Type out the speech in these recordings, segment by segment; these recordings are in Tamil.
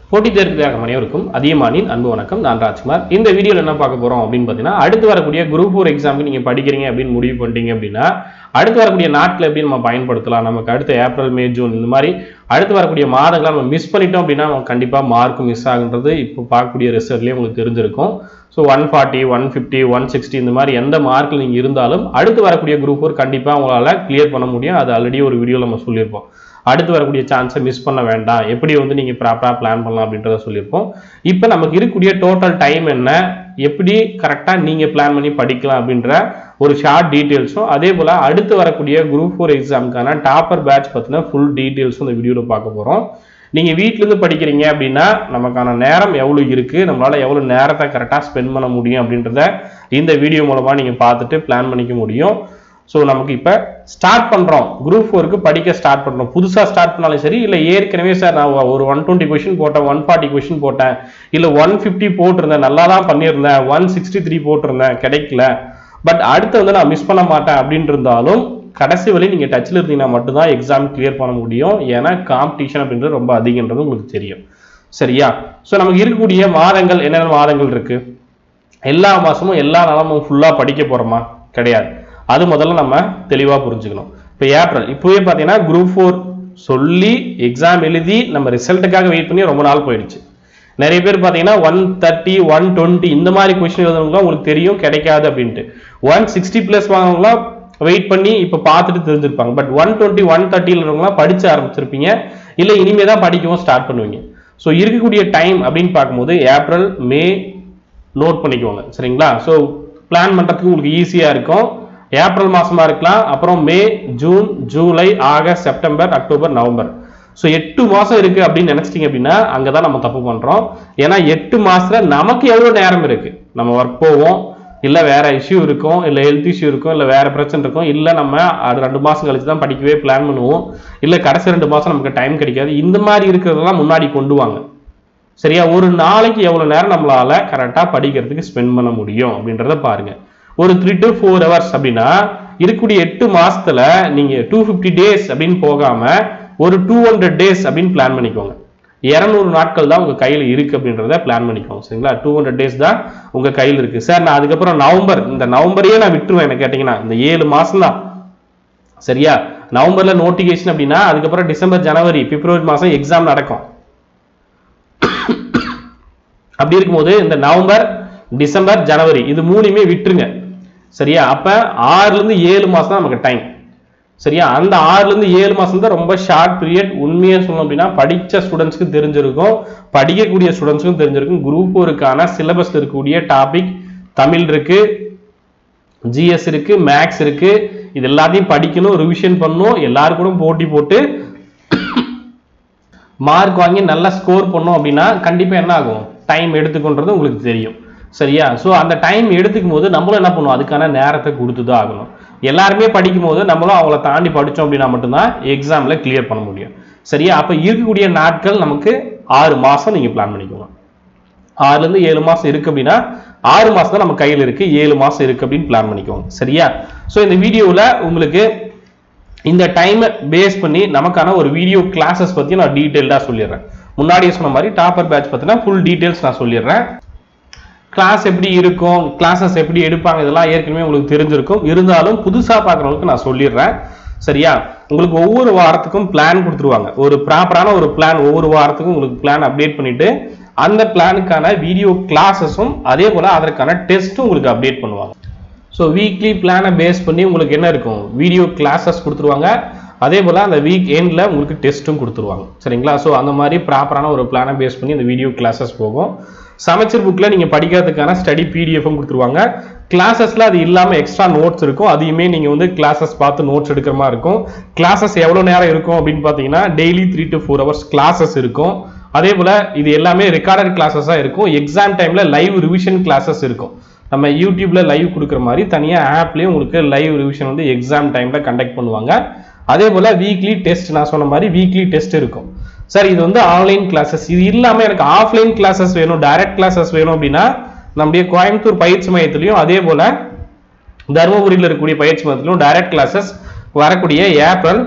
போட்டி தேர்வுக்காக அனைவருக்கும் அதிகமானின் அன்பு வணக்கம் நான் ராஜ்குமார் இந்த வீடியோவில் என்ன பார்க்க போறோம் அப்படின்னு பார்த்தீங்கன்னா அடுத்து வரக்கூடிய குரூப் ஃபோர் எக்ஸாமுக்கு நீங்க படிக்கிறீங்க அப்படின்னு முடிவு பண்ணிட்டீங்க அப்படின்னா அடுத்து வரக்கூடிய நாட்கள் எப்படி நம்ம பயன்படுத்தலாம் நமக்கு அடுத்த ஏப்ரல் மே ஜூன் இந்த மாதிரி அடுத்து வரக்கூடிய மாதங்களை நம்ம மிஸ் பண்ணிட்டோம் அப்படின்னா நமக்கு கண்டிப்பாக மார்க் மிஸ் ஆகுன்றது இப்போ பார்க்கக்கூடிய ரிசல்ட்லேயே உங்களுக்கு தெரிஞ்சிருக்கும் so one forty one fifty one sixty இந்த மாதிரி எந்த மார்க்கில் நீங்கள் இருந்தாலும் அடுத்து வரக்கூடிய குரூப் ஃபோர் கண்டிப்பாக உங்களால் கிளியர் பண்ண முடியும் அது ஆல்ரெடி ஒரு வீடியோவில் நம்ம சொல்லியிருப்போம் அடுத்து வரக்கூடிய சான்ஸை மிஸ் பண்ண வேண்டாம் எப்படி வந்து நீங்கள் ப்ராப்பராக பிளான் பண்ணலாம் அப்படின்றத சொல்லியிருப்போம் இப்போ நமக்கு இருக்கக்கூடிய டோட்டல் டைம் என்ன எப்படி கரெக்டாக நீங்கள் பிளான் பண்ணி படிக்கலாம் அப்படின்ற ஒரு ஷார்ட் டீட்டெயில்ஸும் அதே போல் அடுத்து வரக்கூடிய குரூப் ஃபோர் எக்ஸாமுக்கான டாப்பர் பேட்ச் பற்றின ஃபுல் டீட்டெயில்ஸும் இந்த வீடியோவில் பார்க்க போகிறோம் நீங்கள் வீட்டிலேருந்து படிக்கிறீங்க அப்படின்னா நமக்கான நேரம் எவ்வளோ இருக்குது நம்மளால் எவ்வளோ நேரத்தை கரெக்டாக ஸ்பெண்ட் பண்ண முடியும் அப்படின்றத இந்த வீடியோ மூலமாக நீங்கள் பார்த்துட்டு பிளான் பண்ணிக்க முடியும் ஸோ நமக்கு இப்போ ஸ்டார்ட் பண்ணுறோம் குரூப் ஃபோருக்கு படிக்க ஸ்டார்ட் பண்ணுறோம் புதுசாக ஸ்டார்ட் பண்ணாலும் சரி இல்லை ஏற்கனவே சார் நான் ஒரு ஒன் டுவெண்ட்டி கொஷின் போட்டேன் ஒன் ஃபார்ட்டி கொஷின் போட்டேன் இல்லை ஒன் ஃபிஃப்டி போட்டிருந்தேன் நல்லா தான் பண்ணியிருந்தேன் ஒன் சிக்ஸ்டி த்ரீ போட்டிருந்தேன் கிடைக்கல பட் அடுத்து வந்து நான் மிஸ் பண்ண மாட்டேன் அப்படின்னு இருந்தாலும் கடைசி வரை நீங்கள் டச்சில் இருந்தீங்கன்னா மட்டும்தான் எக்ஸாம் கிளியர் பண்ண முடியும் ஏன்னா காம்படிஷன் அப்படின்றது ரொம்ப அதிகன்றது உங்களுக்கு தெரியும் சரியா ஸோ நமக்கு இருக்கக்கூடிய மாதங்கள் என்னென்ன மாதங்கள் இருக்கு எல்லா மாதமும் எல்லா நாளமும் ஃபுல்லாக படிக்க போகிறோமா கிடையாது அது முதல்ல நம்ம தெளிவாக புரிஞ்சுக்கணும் இப்போ ஏப்ரல் இப்போவே பார்த்தீங்கன்னா குரூப் ஃபோர் சொல்லி எக்ஸாம் எழுதி நம்ம ரிசல்ட்டுக்காக வெயிட் பண்ணி ரொம்ப நாள் போயிடுச்சு நிறைய பேர் பார்த்தீங்கன்னா ஒன் தேர்ட்டி ஒன் டுவெண்ட்டி இந்த மாதிரி கொஸ்டின் எழுதுனவங்களாம் உங்களுக்கு தெரியும் கிடைக்காது அப்படின்ட்டு ஒன் சிக்ஸ்டி ப்ளஸ் வாங்கினவங்களாம் வெயிட் பண்ணி இப்போ பார்த்துட்டு தெரிஞ்சிருப்பாங்க பட் ஒன் டுவெண்ட்டி ஒன் தேர்ட்டியில் இருக்கவங்களாம் படிச்சு ஆரம்பிச்சிருப்பீங்க இல்லை இனிமே தான் படிக்கவும் ஸ்டார்ட் பண்ணுவீங்க ஸோ இருக்கக்கூடிய டைம் அப்படின்னு பார்க்கும்போது ஏப்ரல் மே நோட் பண்ணிக்கோங்க சரிங்களா ஸோ பிளான் பண்ணுறதுக்கு உங்களுக்கு ஈஸியாக இருக்கும் ஏப்ரல் மாசமா இருக்கலாம் அப்புறம் May June July August September October November so எட்டு மாசம் இருக்கு அப்படின்னு நினைச்சிட்டீங்க அப்படின்னா அங்கதான் நம்ம தப்பு பண்றோம் ஏன்னா எட்டு மாசத்துல நமக்கு எவ்வளவு நேரம் இருக்கு நம்ம ஒர்க் போவோம் இல்ல வேற இஷ்யூ இருக்கும் இல்ல ஹெல்த் இஷ்யூ இருக்கும் இல்ல வேற பிரச்சனை இருக்கும் இல்ல நம்ம அது ரெண்டு மாசம் கழிச்சு தான் படிக்கவே பிளான் பண்ணுவோம் இல்ல கடைசி ரெண்டு மாசம் நமக்கு டைம் கிடைக்காது இந்த மாதிரி இருக்கிறதெல்லாம் முன்னாடி கொண்டு வாங்க சரியா ஒரு நாளைக்கு எவ்வளவு நேரம் நம்மளால கரெக்டா படிக்கிறதுக்கு ஸ்பெண்ட் பண்ண முடியும் அப்படின்றத பாருங்க ஒரு த்ரீ டு ஃபோர் ஹவர்ஸ் அப்படின்னா இருக்கக்கூடிய எட்டு மாசத்துல நீங்க டூ ஃபிஃப்டி டேஸ் அப்படின்னு போகாம ஒரு டூ ஹண்ட்ரட் டேஸ் அப்படின்னு பிளான் பண்ணிக்கோங்க இரநூறு நாட்கள் தான் உங்க கையில் இருக்கு அப்படின்றத பிளான் பண்ணிக்கோங்க சரிங்களா டூ ஹண்ட்ரட் டேஸ் தான் உங்க கையில் இருக்கு சார் நான் அதுக்கப்புறம் நவம்பர் இந்த நவம்பரையே நான் விட்டுருவேன் என்ன கேட்டீங்கன்னா இந்த ஏழு மாசம் தான் சரியா நவம்பர்ல நோட்டிபிகேஷன் அப்படின்னா அதுக்கப்புறம் டிசம்பர் ஜனவரி பிப்ரவரி மாசம் எக்ஸாம் நடக்கும் அப்படி இருக்கும்போது இந்த நவம்பர் டிசம்பர் ஜனவரி இது மூணுமே விட்டுருங்க சரியா அப்ப ஆறுல இருந்து ஏழு மாசம் தான் நமக்கு டைம் சரியா அந்த ஆறுல இருந்து ஏழு மாசம் தான் ரொம்ப ஷார்ட் பீரியட் உண்மையா சொல்லணும் அப்படின்னா படிச்ச ஸ்டூடெண்ட்ஸ்க்கு தெரிஞ்சிருக்கும் படிக்கக்கூடிய ஸ்டூடெண்ட்ஸ்க்கும் தெரிஞ்சிருக்கும் குரூப் ஒருக்கான சிலபஸ்ல இருக்கக்கூடிய டாபிக் தமிழ் இருக்கு ஜிஎஸ் இருக்கு மேக்ஸ் இருக்கு இது எல்லாத்தையும் படிக்கணும் ரிவிஷன் பண்ணணும் எல்லாரும் கூட போட்டி போட்டு மார்க் வாங்கி நல்லா ஸ்கோர் பண்ணோம் அப்படின்னா கண்டிப்பா என்ன ஆகும் டைம் எடுத்துக்கொன்றது உங்களுக்கு தெரியும் சரியா ஸோ அந்த டைம் எடுத்துக்கும் போது நம்மளும் என்ன பண்ணுவோம் அதுக்கான நேரத்தை கொடுத்து தான் ஆகணும் எல்லாருமே படிக்கும் போது நம்மளும் அவங்கள தாண்டி படித்தோம் அப்படின்னா மட்டும்தான் எக்ஸாம்ல கிளியர் பண்ண முடியும் சரியா அப்போ இருக்கக்கூடிய நாட்கள் நமக்கு ஆறு மாசம் நீங்க பிளான் பண்ணிக்கோங்க ஆறுல இருந்து ஏழு மாசம் இருக்கு அப்படின்னா ஆறு மாசம் தான் நம்ம கையில் இருக்கு ஏழு மாசம் இருக்கு அப்படின்னு பிளான் பண்ணிக்கோங்க சரியா ஸோ இந்த வீடியோவில் உங்களுக்கு இந்த டைமை பேஸ் பண்ணி நமக்கான ஒரு வீடியோ கிளாஸஸ் பத்தி நான் டீட்டெயில்டாக சொல்லிடுறேன் முன்னாடியே சொன்ன மாதிரி டாப்பர் பேட்ச் பத்தினா ஃபுல் டீட்டெயில்ஸ் நான் சொல்லிடுறேன் கிளாஸ் எப்படி இருக்கும் கிளாஸஸ் எப்படி எடுப்பாங்க இதெல்லாம் ஏற்கனவே உங்களுக்கு தெரிஞ்சிருக்கும் இருந்தாலும் புதுசா பார்க்குறவங்களுக்கு நான் சொல்லிடுறேன் சரியா உங்களுக்கு ஒவ்வொரு வாரத்துக்கும் பிளான் கொடுத்துருவாங்க ஒரு ப்ராப்பரான ஒரு பிளான் ஒவ்வொரு வாரத்துக்கும் உங்களுக்கு பிளான் அப்டேட் பண்ணிட்டு அந்த பிளானுக்கான வீடியோ கிளாஸஸும் அதே போல அதற்கான டெஸ்ட்டும் உங்களுக்கு அப்டேட் பண்ணுவாங்க ஸோ வீக்லி பிளானை பேஸ் பண்ணி உங்களுக்கு என்ன இருக்கும் வீடியோ கிளாஸஸ் கொடுத்துருவாங்க அதே போல் அந்த வீக் எண்டில் உங்களுக்கு டெஸ்ட்டும் கொடுத்துருவாங்க சரிங்களா ஸோ அந்த மாதிரி ப்ராப்பரான ஒரு பிளானை பேஸ் பண்ணி இந்த வீடியோ கிளாஸஸ் போகும் சமச்சர் புக்கில் நீங்கள் படிக்கிறதுக்கான ஸ்டடி பிடிஎஃப்பும் கொடுத்துருவாங்க கிளாஸஸில் அது இல்லாமல் எக்ஸ்ட்ரா நோட்ஸ் இருக்கும் அதையுமே நீங்கள் வந்து கிளாஸஸ் பார்த்து நோட்ஸ் எடுக்கிற மாதிரி இருக்கும் கிளாஸஸ் எவ்வளோ நேரம் இருக்கும் அப்படின்னு பார்த்தீங்கன்னா daily three to four hours classes இருக்கும் அதே போல் இது எல்லாமே ரெக்கார்டட் கிளாஸஸாக இருக்கும் எக்ஸாம் டைமில் லைவ் ரிவிஷன் கிளாஸஸ் இருக்கும் நம்ம யூடியூப்ல லைவ் கொடுக்குற மாதிரி தனியாக ஆப்லேயே உங்களுக்கு லைவ் ரிவிஷன் வந்து எக்ஸாம் டைமில் கண்டக்ட் பண்ணுவாங்க அதே போல் வீக்லி டெஸ்ட் நான் சொன்ன மாதிரி வீக்லி டெஸ்ட் இருக்கும் சார் இது வந்து ஆன்லைன் கிளாஸஸ் இது இல்லாமல் எனக்கு ஆஃப்லைன் கிளாஸஸ் வேணும் டைரக்ட் கிளாஸஸ் வேணும் அப்படின்னா நம்முடைய கோயம்புத்தூர் பயிற்சி மையத்திலையும் அதே போல் தருமபுரியில் இருக்கக்கூடிய பயிற்சி மையத்திலும் டைரக்ட் கிளாஸஸ் வரக்கூடிய ஏப்ரல்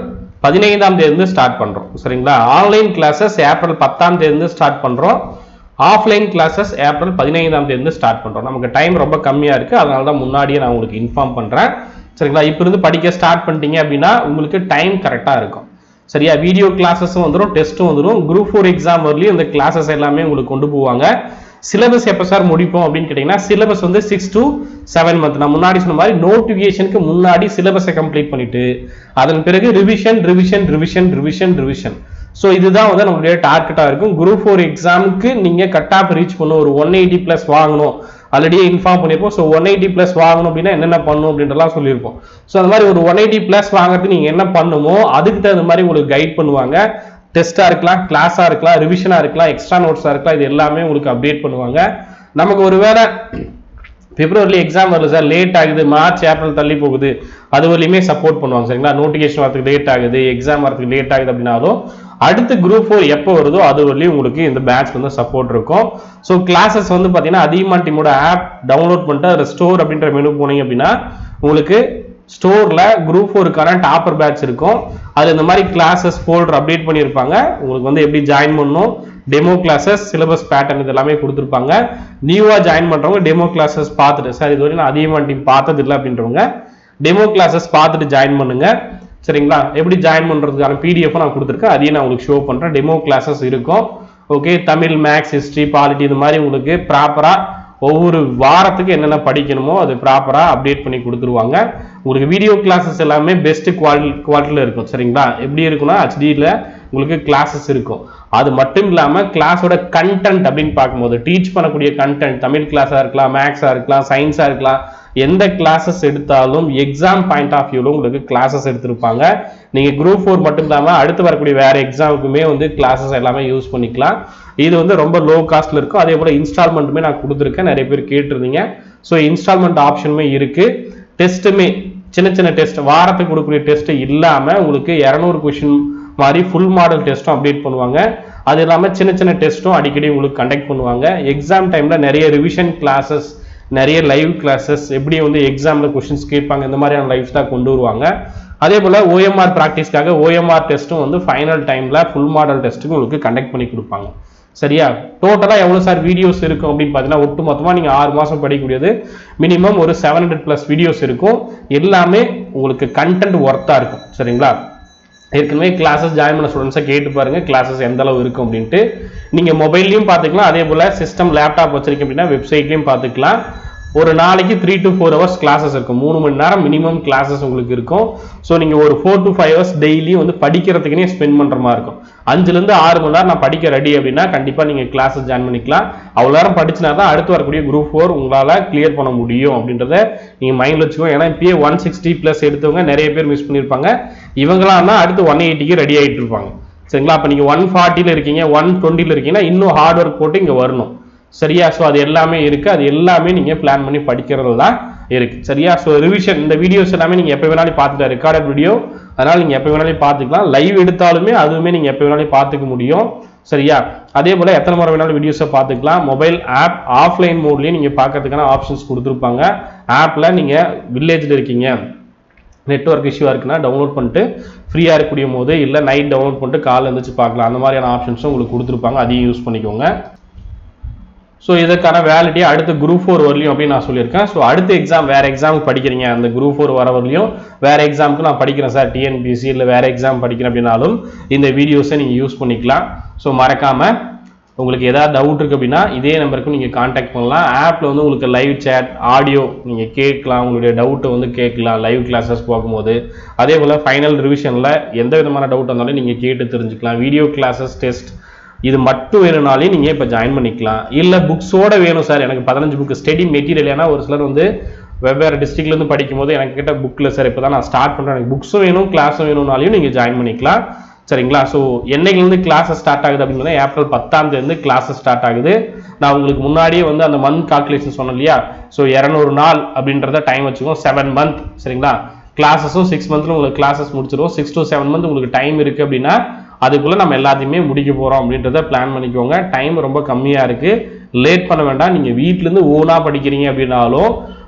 பதினைந்தாம் தேதி ஸ்டார்ட் பண்றோம் சரிங்களா ஆன்லைன் கிளாஸஸ் ஏப்ரல் பத்தாம் தேதி ஸ்டார்ட் பண்றோம் ஆஃப்லைன் கிளாஸஸ் ஏப்ரல் பதினைந்தாம் தேதி ஸ்டார்ட் பண்றோம் நமக்கு டைம் ரொம்ப கம்மியா இருக்கு அதனால தான் முன்னாடியே நான் உங்களுக்கு இன்ஃபார்ம் பண்றேன் சரிங்களா இப்போ இருந்து படிக்க ஸ்டார்ட் பண்ணிட்டீங்க அப்படின்னா உங்களுக்கு டைம் கரெக்டா இருக்கும் சரியா வீடியோ கிளாஸஸும் வந்துடும் டெஸ்ட்டும் வந்துடும் குரூப் ஃபோர் எக்ஸாம் வரலையும் இந்த கிளாஸஸ் எல்லாமே உங்களுக்கு கொண்டு போவாங்க சிலபஸ் எப்போ சார் முடிப்போம் அப்படின்னு கேட்டிங்கன்னா சிலபஸ் வந்து சிக்ஸ் to செவன் மந்த் நான் முன்னாடி சொன்ன மாதிரி நோட்டிஃபிகேஷனுக்கு முன்னாடி சிலபஸை கம்ப்ளீட் பண்ணிட்டு அதன் பிறகு revision revision revision revision revision so இதுதான் வந்து நம்மளுடைய டார்கெட்டாக இருக்கும் குரூப் ஃபோர் எக்ஸாமுக்கு நீங்கள் கட் ஆஃப் ரீச் பண்ணணும் ஒரு ஒன் எயிட்டி ப்ளஸ் வாங்கணும் ஆல்ரெடியே இன்ஃபார்ம் பண்ணியிருப்போம் ஸோ ஒன் எயிட்டி ப்ளஸ் வாங்கணும் அப்படின்னா என்னென்ன பண்ணணும் அப்படின்றலாம் சொல்லியிருப்போம் ஸோ அந்த மாதிரி ஒரு ஒன் எயிட்டி ப்ளஸ் வாங்குறதுக்கு நீங்கள் என்ன பண்ணணுமோ அதுக்கு தகுந்த மாதிரி உங்களுக்கு கைட் பண்ணுவாங்க டெஸ்ட்டாக இருக்கலாம் கிளாஸாக இருக்கலாம் ரிவிஷனாக இருக்கலாம் எக்ஸ்ட்ரா நோட்ஸாக இருக்கலாம் இது எல்லாமே உங்களுக்கு அப்டேட் பண்ணுவாங்க நமக்கு ஒருவேளை பிப்ரவரியில் எக்ஸாம் வரல சார் லேட் ஆகுது மார்ச் ஏப்ரல் தள்ளி போகுது அது வரலையுமே சப்போர்ட் பண்ணுவாங்க சரிங்களா நோட்டிஃபிகேஷன் வரதுக்கு லேட் ஆகுது எக்ஸாம் வரதுக்கு லேட் ஆகுது அப்படின்னாலும் அடுத்து குரூப் ஃபோர் எப்போ வருதோ அது வரலையும் உங்களுக்கு இந்த பேட்ச் வந்து சப்போர்ட் இருக்கும் ஸோ கிளாஸஸ் வந்து பார்த்தீங்கன்னா அதிகமாக டீமோட ஆப் டவுன்லோட் பண்ணிட்டு அதில் ஸ்டோர் அப்படின்ற மெனு போனீங்க அப்படின்னா உங்களுக்கு ஸ்டோர்ல குரூப் ஃபோருக்கான டாப்பர் பேட்ச் இருக்கும் அது இந்த மாதிரி கிளாஸஸ் ஃபோல்டர் அப்டேட் பண்ணியிருப்பாங்க உங்களுக்கு வந்து எப்படி ஜாயின் பண்ணணும் டெமோ கிளாஸஸ் சிலபஸ் பேட்டர்ன் இது எல்லாமே கொடுத்துருப்பாங்க நியூவா ஜாயின் பண்றவங்க டெமோ கிளாஸஸ் பார்த்துட்டு சார் இதுவரை நான் அதிகமாக டீம் பார்த்தது இல்லை அப்படின்றவங்க டெமோ கிளாஸஸ் பார்த்துட்டு ஜாயின் பண்ணுங்க சரிங்களா எப்படி ஜாயின் பண்றதுக்கான பிடிஎஃப் நான் கொடுத்துருக்கேன் அதையும் நான் உங்களுக்கு ஷோ பண்றேன் டெமோ கிளாஸஸ் இருக்கும் okay Tamil maths history polity இது மாதிரி உங்களுக்கு ப்ராப்பரா ஒவ்வொரு வாரத்துக்கு என்னென்ன படிக்கணுமோ அது ப்ராப்பராக அப்டேட் பண்ணி கொடுத்துருவாங்க உங்களுக்கு வீடியோ கிளாஸஸ் எல்லாமே பெஸ்ட் குவாலி குவாலிட்டியில் இருக்கும் சரிங்களா எப்படி இருக்குன்னா ஹெச்டியில் உங்களுக்கு கிளாஸஸ் இருக்கும் அது மட்டும் இல்லாமல் கிளாஸோட கண்டென்ட் அப்படின்னு பார்க்கும்போது டீச் பண்ணக்கூடிய கண்டென்ட் தமிழ் கிளாஸாக இருக்கலாம் மேக்ஸாக இருக்கலாம் சயின்ஸாக இருக்கலாம் எந்த கிளாஸஸ் எடுத்தாலும் எக்ஸாம் பாயிண்ட் ஆஃப் வியூவில் உங்களுக்கு கிளாஸஸ் எடுத்திருப்பாங்க நீங்கள் குரூப் ஃபோர் மட்டும் இல்லாமல் அடுத்து வரக்கூடிய வேற எக்ஸாமுக்குமே வந்து கிளாஸஸ் எல்லாமே யூஸ் பண்ணிக்கலாம் இது வந்து ரொம்ப லோ காஸ்ட்ல இருக்கும் அதே போல் இன்ஸ்டால்மெண்ட்டுமே நான் கொடுத்துருக்கேன் நிறைய பேர் கேட்டிருந்தீங்க ஸோ இன்ஸ்டால்மெண்ட் ஆப்ஷனுமே இருக்கு டெஸ்ட்டுமே சின்ன சின்ன டெஸ்ட் வாரத்துக்கு கொடுக்கக்கூடிய டெஸ்ட் இல்லாமல் உங்களுக்கு இரநூறு கொஷின் மாதிரி ஃபுல் மாடல் டெஸ்ட்டும் அப்டேட் பண்ணுவாங்க அது இல்லாமல் சின்ன சின்ன டெஸ்ட்டும் அடிக்கடி உங்களுக்கு கண்டக்ட் பண்ணுவாங்க எக்ஸாம் டைமில் நிறைய ரிவிஷன் கிளாஸஸ் நிறைய லைவ் கிளாஸஸ் எப்படி வந்து எக்ஸாமில் கொஷின்ஸ் கேட்பாங்க இந்த மாதிரியான லைவ்ஸ் தான் கொண்டு வருவாங்க அதே போல் ஓஎம்ஆர் ப்ராக்டிஸ்க்காக ஓஎம்ஆர் டெஸ்ட்டும் வந்து ஃபைனல் டைமில் ஃபுல் மாடல் டெஸ்ட்டுக்கு உங்களுக்கு கண்டக்ட் பண்ணி கொடுப்பாங்க சரியா டோட்டலாக எவ்வளோ சார் வீடியோஸ் இருக்கும் அப்படின்னு பார்த்தீங்கன்னா ஒட்டு மொத்தமாக நீங்கள் ஆறு மாதம் படிக்கக்கூடியது மினிமம் ஒரு செவன் ஹண்ட்ரட் ப்ளஸ் வீடியோஸ் இருக்கும் எல்லாமே உங்களுக்கு கண்டென்ட் ஒர்த்தாக இருக்கும் சரிங்களா ஏற்கனவே கிளாஸஸ் ஜாயின் பண்ண ஸ்டூடெண்ட்ஸை கேட்டு பாருங்க கிளாஸஸ் எந்த அளவு இருக்கும் அப்படின்ட்டு நீங்கள் மொபைல்லையும் பார்த்துக்கலாம் அதே போல் சிஸ்டம் லேப்டாப் வச்சிருக்கீங்க அப்படின்னா வெப்சைட்லையும் பார்த்துக்கலாம் ஒரு நாளைக்கு three to four hours classes இருக்கும் மூணு மணி நேரம் மினிமம் கிளாஸஸ் உங்களுக்கு இருக்கும் ஸோ நீங்கள் ஒரு ஃபோர் டு ஃபைவ் ஹவர்ஸ் டெய்லியும் வந்து படிக்கிறதுக்குனே ஸ்பெண்ட் பண்ணுற மாதிரி இருக்கும் அஞ்சுலேருந்து ஆறு மணி நேரம் நான் படிக்க ரெடி அப்படின்னா கண்டிப்பாக நீங்கள் கிளாஸஸ் ஜாயின் பண்ணிக்கலாம் அவ்வளோ நேரம் படிச்சினா தான் அடுத்து வரக்கூடிய குரூப் ஃபோர் உங்களால் கிளியர் பண்ண முடியும் அப்படின்றத நீங்கள் மைண்டில் வச்சுக்கோங்க ஏன்னா இப்பயே ஒன் சிக்ஸ்டி ப்ளஸ் எடுத்தவங்க நிறைய பேர் மிஸ் பண்ணியிருப்பாங்க இவங்களாம் தான் அடுத்து ஒன் எயிட்டிக்கு ரெடி ஆகிட்டு இருப்பாங்க சரிங்களா அப்போ நீங்கள் ஒன் ஃபார்ட்டியில் இருக்கீங்க ஒன் டுவெண்ட்டியில் இருக்கீங்கன்னா இன்னும் ஹார்ட் ஒர்க் போட்டு இங்கே வரணும் சரியா ஸோ அது எல்லாமே இருக்கு அது எல்லாமே நீங்க பிளான் பண்ணி படிக்கிறது தான் இருக்கு சரியா ஸோ ரிவிஷன் இந்த வீடியோஸ் எல்லாமே நீங்க எப்போ வேணாலும் பார்த்துக்கலாம் ரெக்கார்டட் வீடியோ அதனால நீங்க எப்போ வேணாலும் பார்த்துக்கலாம் லைவ் எடுத்தாலுமே அதுவுமே நீங்க எப்போ வேணாலும் பார்த்துக்க முடியும் சரியா அதே போல எத்தனை முறை வேணாலும் வீடியோஸை பார்த்துக்கலாம் மொபைல் ஆப் ஆஃப்லைன் மோட்லயும் நீங்க பார்க்கறதுக்கான ஆப்ஷன்ஸ் கொடுத்துருப்பாங்க ஆப்ல நீங்க வில்லேஜில் இருக்கீங்க நெட்ஒர்க் இஷ்யூவாக இருக்குன்னா டவுன்லோட் பண்ணிட்டு ஃப்ரீயாக இருக்கக்கூடிய போது இல்லை நைட் டவுன்லோட் பண்ணிட்டு காலைல எழுந்திரிச்சு பார்க்கலாம் அந்த மாதிரியான ஆப்ஷன்ஸும் உங்களுக்கு கொடுத்துருப்பாங்க அதையும் யூஸ் பண்ணிக்கோங்க ஸோ இதற்கான வேலிட்டி அடுத்த குரூப் ஃபோர் வரலையும் அப்படின்னு நான் சொல்லியிருக்கேன் ஸோ அடுத்த எக்ஸாம் வேற எக்ஸாமுக்கு படிக்கிறீங்க அந்த குரூப் ஃபோர் வர வரலையும் வேற எக்ஸாமுக்கு நான் படிக்கிறேன் சார் டிஎன்பிசி இல்லை வேற எக்ஸாம் படிக்கிறேன் அப்படின்னாலும் இந்த வீடியோஸை நீங்கள் யூஸ் பண்ணிக்கலாம் ஸோ மறக்காம உங்களுக்கு ஏதாவது டவுட் இருக்கு அப்படின்னா இதே நம்பருக்கு நீங்கள் காண்டாக்ட் பண்ணலாம் ஆப்பில் வந்து உங்களுக்கு லைவ் சேட் ஆடியோ நீங்கள் கேட்கலாம் உங்களுடைய டவுட்டை வந்து கேட்கலாம் லைவ் கிளாஸஸ் போகும்போது அதே போல் ஃபைனல் ரிவிஷனில் எந்த விதமான டவுட் இருந்தாலும் நீங்கள் கேட்டு தெரிஞ்சுக்கலாம் வீடியோ கிளாஸஸ் டெஸ்ட் இது மட்டும் வேணும்னாலே நீங்கள் இப்போ ஜாயின் பண்ணிக்கலாம் இல்லை புக்ஸோட வேணும் சார் எனக்கு பதினஞ்சு புக் ஸ்டடி மெட்டீரியல் ஏன்னா ஒரு சிலர் வந்து வெவ்வேறு டிஸ்ட்ரிக்ட்லேருந்து படிக்கும்போது எனக்கு கிட்ட புக்கில் சார் இப்போ தான் நான் ஸ்டார்ட் பண்ணுறேன் எனக்கு புக்ஸும் வேணும் கிளாஸும் வேணும்னாலையும் நீங்கள் ஜாயின் பண்ணிக்கலாம் சரிங்களா ஸோ என்னைக்குலேருந்து கிளாஸஸ் ஸ்டார்ட் ஆகுது அப்படின்னு ஏப்ரல் பத்தாம் தேதி கிளாஸஸ் ஸ்டார்ட் ஆகுது நான் உங்களுக்கு முன்னாடியே வந்து அந்த மந்த் கால்குலேஷன் சொன்னேன் இல்லையா ஸோ இரநூறு நாள் அப்படின்றத டைம் வச்சுக்கோம் செவன் மந்த் சரிங்களா கிளாஸஸும் சிக்ஸ் மந்த்ல உங்களுக்கு கிளாஸஸ் முடிச்சிருவோம் சிக்ஸ் டு செவன் மந்த் உங்களுக்கு டைம் இருக்கு அப்படின்னா அதுக்குள்ள நம்ம எல்லாத்தையுமே முடிக்க போறோம் அப்படின்றத பிளான் பண்ணிக்கோங்க டைம் ரொம்ப கம்மியா இருக்கு லேட் பண்ண வேண்டாம் நீங்க வீட்ல இருந்து ஓனா படிக்கிறீங்க அப்படின்னாலும்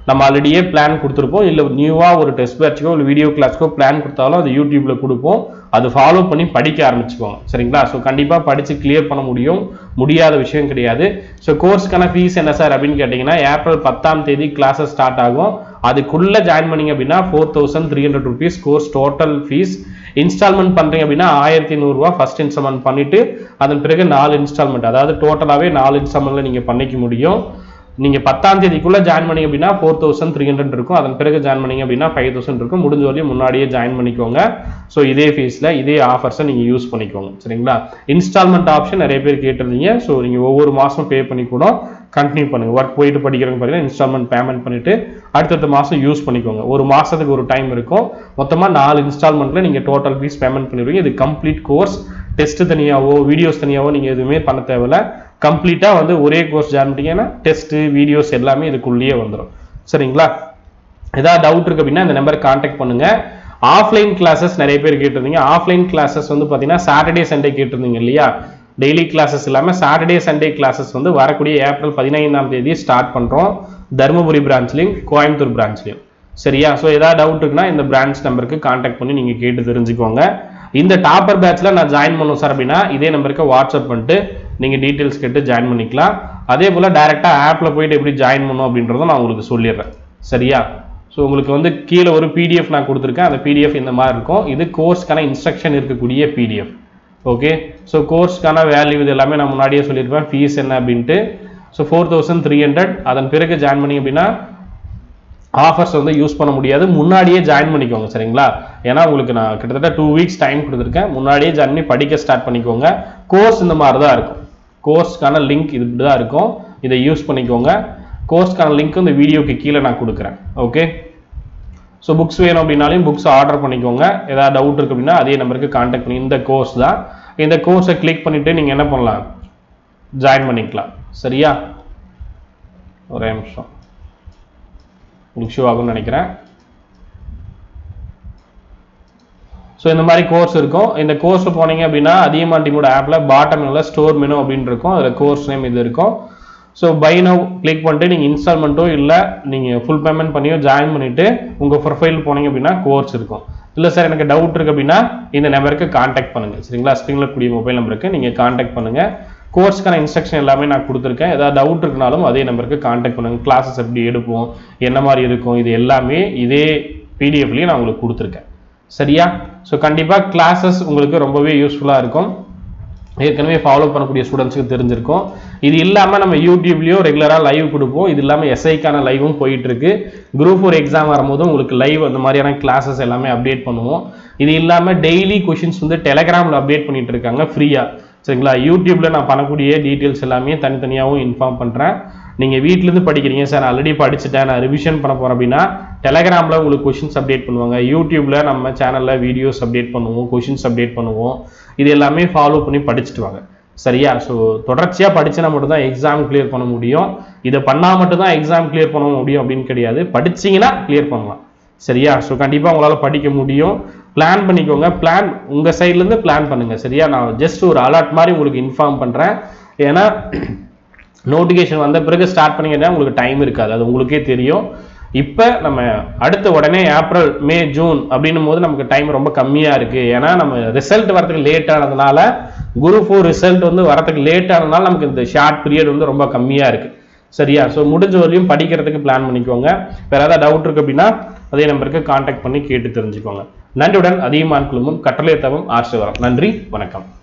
நம்ம ஆல்ரெடியே பிளான் கொடுத்துருப்போம் இல்லை நியூவாக ஒரு டெஸ்ட் பேட்ச்க்கோ இல்லை வீடியோ கிளாஸ்க்கோ பிளான் கொடுத்தாலும் அது யூடியூப்ல கொடுப்போம் அது ஃபாலோ பண்ணி படிக்க ஆரம்பிச்சுக்கோங்க சரிங்களா ஸோ கண்டிப்பாக படித்து கிளியர் பண்ண முடியும் முடியாத விஷயம் கிடையாது ஸோ கோர்ஸ்க்கான ஃபீஸ் என்ன சார் அப்படின்னு கேட்டிங்கன்னா ஏப்ரல் பத்தாம் தேதி கிளாஸஸ் ஸ்டார்ட் ஆகும் அதுக்குள்ளே ஜாயின் பண்ணீங்க அப்படின்னா four thousand three hundred rupees course total fees instalment பண்ணுறீங்க அப்படின்னா ஆயிரத்தி நூறுரூவா ஃபர்ஸ்ட் இன்ஸ்டால்மெண்ட் பண்ணிட்டு அதன் பிறகு நாலு இன்ஸ்டால்மெண்ட் அதாவது டோட்டலாகவே நாலு இன்ஸ்டால்மெண்ட்டில் நீங்கள் பண்ணிக்க முடியும் நீங்க பத்தாம் தேதிக்குள்ள ஜாயின் பண்ணீங்க அப்படின்னா ஃபோர் தௌசண்ட் த்ரீ ஹண்ட்ரட் இருக்கும் அதன் பிறகு ஜாயின் பண்ணீங்க அப்படின்னா ஃபைவ் தௌசண்ட் இருக்கும் முடிஞ்ச வரையும் முன்னாடியே ஜாயின் பண்ணிக்கோங்க ஸோ இதே ஃபீஸ்ல இதே ஆஃபர்ஸை நீங்க யூஸ் பண்ணிக்கோங்க சரிங்களா இன்ஸ்டால்மெண்ட் ஆப்ஷன் நிறைய பேர் கேட்டிருந்தீங்க ஸோ நீங்க ஒவ்வொரு மாசம் பே பண்ணி கூட கண்டினியூ பண்ணுங்க ஒர்க் போயிட்டு படிக்கிறவங்க பார்த்தீங்கன்னா இன்ஸ்டால்மெண்ட் பேமெண்ட் பண்ணிட்டு அடுத்தடுத்த மாசம் யூஸ் பண்ணிக்கோங்க ஒரு மாசத்துக்கு ஒரு டைம் இருக்கும் மொத்தமா நாலு இன்ஸ்டால்மெண்ட்ல நீங்க டோட்டல் ஃபீஸ் பேமெண்ட் பண்ணிடுவீங்க இது கம்ப்ளீட் கோர்ஸ் டெஸ்ட் தனியாவோ வீடியோஸ் தனியாவோ நீங்க எதுவுமே பண்ண தேவையில்ல கம்ப்ளீட்டா வந்து ஒரே கோர்ஸ் ஜாயின் பண்ணிட்டீங்கன்னா டெஸ்ட் வீடியோஸ் எல்லாமே இதுக்குள்ளேயே வந்துடும் சரிங்களா ஏதாவது டவுட் இருக்கு அப்படின்னா இந்த நம்பர் கான்டாக்ட் பண்ணுங்க ஆஃப்லைன் கிளாஸஸ் நிறைய பேர் கேட்டிருந்தீங்க ஆஃப்லைன் கிளாஸஸ் வந்து பார்த்தீங்கன்னா சாட்டர்டே சண்டே கேட்டிருந்தீங்க இல்லையா டெய்லி கிளாஸஸ் இல்லாமல் சாட்டர்டே சண்டே கிளாஸஸ் வந்து வரக்கூடிய ஏப்ரல் பதினைந்தாம் தேதி ஸ்டார்ட் பண்ணுறோம் தருமபுரி பிரான்ச்லையும் கோயம்புத்தூர் பிரான்ச்லையும் சரியா ஸோ ஏதாவது டவுட் இருக்குன்னா இந்த பிரான்ச் நம்பருக்கு கான்டாக்ட் பண்ணி நீங்கள் கேட்டு தெரிஞ்சுக்கோங்க இந்த டாப்பர் பேட்ச்ல நான் ஜாயின் பண்ணும் சார் அப்படின்னா இதே நம்பருக்கு வாட்ஸ்அப் பண்ணிட்டு நீங்கள் டீட்டெயில்ஸ் கேட்டு ஜாயின் பண்ணிக்கலாம் அதே போல் டேரெக்டாக ஆப்பில் போயிட்டு எப்படி ஜாயின் பண்ணணும் அப்படின்றத நான் உங்களுக்கு சொல்லிடுறேன் சரியா ஸோ உங்களுக்கு வந்து கீழே ஒரு பிடிஎஃப் நான் கொடுத்துருக்கேன் அந்த பிடிஎஃப் இந்த மாதிரி இருக்கும் இது கோர்ஸ்க்கான இன்ஸ்ட்ரக்ஷன் இருக்கக்கூடிய பிடிஎஃப் ஓகே ஸோ கோர்ஸ்க்கான வேல்யூ இது எல்லாமே நான் முன்னாடியே சொல்லியிருப்பேன் ஃபீஸ் என்ன அப்படின்ட்டு so four thousand three hundred அதன் பிறகு ஜாயின் பண்ணி அப்படின்னா ஆஃபர்ஸ் வந்து யூஸ் பண்ண முடியாது முன்னாடியே ஜாயின் பண்ணிக்கோங்க சரிங்களா ஏன்னா உங்களுக்கு நான் கிட்டத்தட்ட டூ வீக்ஸ் டைம் கொடுத்துருக்கேன் முன்னாடியே ஜாயின் பண்ணி படிக்க ஸ்டார்ட் பண்ணிக்கோங்க கோர்ஸ் இந்த மாதிரி தான் இருக்கும் கோர்ஸ்க்கான லிங்க் இது இப்படி தான் இருக்கும் இதை யூஸ் பண்ணிக்கோங்க கோர்ஸ்க்கான லிங்க் இந்த வீடியோக்கு கீழே நான் கொடுக்குறேன் ஓகே ஸோ புக்ஸ் வேணும் அப்படின்னாலையும் புக்ஸ் ஆர்டர் பண்ணிக்கோங்க ஏதாவது டவுட் இருக்கு அப்படின்னா அதே நம்பருக்கு கான்டாக்ட் பண்ணி இந்த கோர்ஸ் தான் இந்த கோர்ஸை கிளிக் பண்ணிட்டு நீங்கள் என்ன பண்ணலாம் ஜாயின் பண்ணிக்கலாம் சரியா ஒரே நிமிஷம் உங்களுக்கு ஷோ ஆகும்னு நினைக்கிறேன் ஸோ இந்த மாதிரி கோர்ஸ் இருக்கும் இந்த கோர்ஸில் போனீங்க அப்படின்னா அதிகமாக டீமோட ஆப்பில் பாட்டம் ஸ்டோர் மெனு அப்படின்னு இருக்கும் அதில் கோர்ஸ் நேம் இது இருக்கும் ஸோ பை நவ் கிளிக் பண்ணிட்டு நீங்கள் இன்ஸ்டால்மெண்ட்டோ இல்லை நீங்கள் ஃபுல் பேமெண்ட் பண்ணியோ ஜாயின் பண்ணிவிட்டு உங்கள் ப்ரொஃபைல் போனீங்க அப்படின்னா கோர்ஸ் இருக்கும் இல்லை சார் எனக்கு டவுட் இருக்குது அப்படின்னா இந்த நம்பருக்கு காண்டாக்ட் பண்ணுங்கள் சரிங்களா ஸ்க்ரீனில் கூடிய மொபைல் நம்பருக்கு நீங்கள் காண்டாக்ட் பண்ணுங்கள் கோர்ஸ்க்கான இன்ஸ்ட்ரக்ஷன் எல்லாமே நான் கொடுத்துருக்கேன் ஏதாவது டவுட் இருக்குனாலும் அதே நம்பருக்கு காண்டாக்ட் பண்ணுங்கள் கிளாஸஸ் எப்படி எடுப்போம் என்ன மாதிரி இருக்கும் இது எல்லாமே இதே பிடிஎஃப்லேயே நான் உங்களுக்கு கொடுத்துருக்கேன் சரியா ஸோ கண்டிப்பாக கிளாஸஸ் உங்களுக்கு ரொம்பவே யூஸ்ஃபுல்லாக இருக்கும் ஏற்கனவே ஃபாலோ பண்ணக்கூடிய ஸ்டூடெண்ட்ஸுக்கு தெரிஞ்சிருக்கும் இது இல்லாமல் நம்ம யூடியூப்லேயும் ரெகுலராக லைவ் கொடுப்போம் இது இல்லாமல் எஸ்ஐக்கான லைவும் போயிட்டு இருக்கு குரூப் ஃபோர் எக்ஸாம் வரும்போது உங்களுக்கு லைவ் அந்த மாதிரியான கிளாஸஸ் எல்லாமே அப்டேட் பண்ணுவோம் இது இல்லாமல் டெய்லி கொஷின்ஸ் வந்து டெலகிராமில் அப்டேட் பண்ணிட்டு இருக்காங்க ஃப்ரீயாக சரிங்களா யூடியூப்ல நான் பண்ணக்கூடிய டீட்டெயில்ஸ் எல்லாமே தனித்தனியாகவும் இன்ஃபார்ம் பண்ணுறேன் நீங்கள் வீட்டிலேருந்து படிக்கிறீங்க சார் நான் ஆல்ரெடி படிச்சுட்டேன் நான் ரிவிஷன் பண்ண போகிறேன் அப்படின்னா டெலகிராமில் உங்களுக்கு கொஷின்ஸ் அப்டேட் பண்ணுவாங்க யூடியூப்ல நம்ம சேனலில் வீடியோஸ் அப்டேட் பண்ணுவோம் கொஷின்ஸ் அப்டேட் பண்ணுவோம் இது எல்லாமே ஃபாலோ பண்ணி படிச்சுட்டு வாங்க சரியா ஸோ தொடர்ச்சியாக படிச்சுனா மட்டும்தான் எக்ஸாம் கிளியர் பண்ண முடியும் இதை பண்ணால் மட்டும்தான் எக்ஸாம் கிளியர் பண்ண முடியும் அப்படின்னு கிடையாது படிச்சீங்கன்னா கிளியர் பண்ணலாம் சரியா ஸோ கண்டிப்பாக உங்களால் படிக்க முடியும் பிளான் பண்ணிக்கோங்க பிளான் உங்கள் சைட்லேருந்து பிளான் பண்ணுங்கள் சரியா நான் ஜஸ்ட் ஒரு அலர்ட் மாதிரி உங்களுக்கு இன்ஃபார்ம் பண்ணுறேன் ஏன்னா நோட்டிஃபிகேஷன் வந்த பிறகு ஸ்டார்ட் பண்ணிங்கன்னா உங்களுக்கு டைம் இருக்காது அது உங்களுக்கே தெரியும் இப்போ நம்ம அடுத்த உடனே ஏப்ரல் மே ஜூன் அப்படின்னும் போது நமக்கு டைம் ரொம்ப கம்மியாக இருக்குது ஏன்னா நம்ம ரிசல்ட் வரதுக்கு லேட் ஆனதுனால குரு ஃபோர் ரிசல்ட் வந்து வரதுக்கு லேட் ஆனதுனால நமக்கு இந்த ஷார்ட் பீரியட் வந்து ரொம்ப கம்மியாக இருக்குது சரியா ஸோ முடிஞ்ச வரையும் படிக்கிறதுக்கு பிளான் பண்ணிக்கோங்க வேற ஏதாவது டவுட் இருக்கு அப்படின்னா அதே நம்பருக்கு காண்டாக்ட் பண்ணி கேட்டு தெரிஞ்சுக்கோங்க நன்றியுடன் அதிகமான குழுமம் கட்டளை தவம் ஆசிர்வாதம் நன்றி வணக்கம்